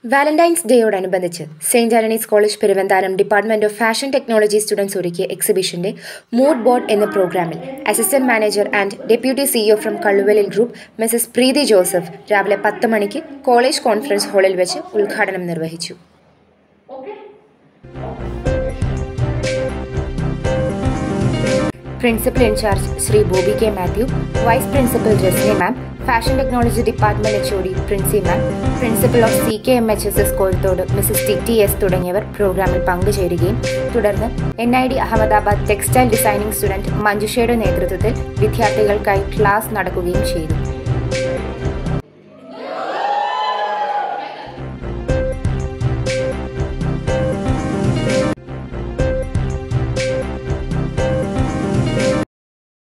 Valentine's ഡേയോടനുബന്ധിച്ച് Saint Antony's college Peruvanthanam department of fashion technology students ഒരുക്കിയ എക്സിബിഷന്റെ മൂഡ് ബോർഡ് എന്ന പ്രോഗ്രാമിൽ assistant manager and deputy CEO from കള്ളുവലിൽ ഗ്രൂപ്പ് മിസസ് പ്രീതി ജോസഫ് രാവിലെ പത്ത് മണിക്ക് കോളേജ് കോൺഫറൻസ് ഹാളിൽ വെച്ച് ഉദ്ഘാടനം നിർവഹിച്ചു principal in-charge Shri Bobby K Mathew vice principal Jesni ma'am fashion technology department H O D Princy ma'am principal of C K M H S S Kozhithode Mrs T T S തുടങ്ങിയവർ പ്രോഗ്രാമിൽ പങ്കുചേരുകയും തുടർന്ന് N I D Ahmedabad textile designing student മഞ്ജുഷയുടെ നേതൃത്വത്തിൽ വിദ്യാർത്ഥികൾക്കായി class നടക്കുകയും ചെയ്തു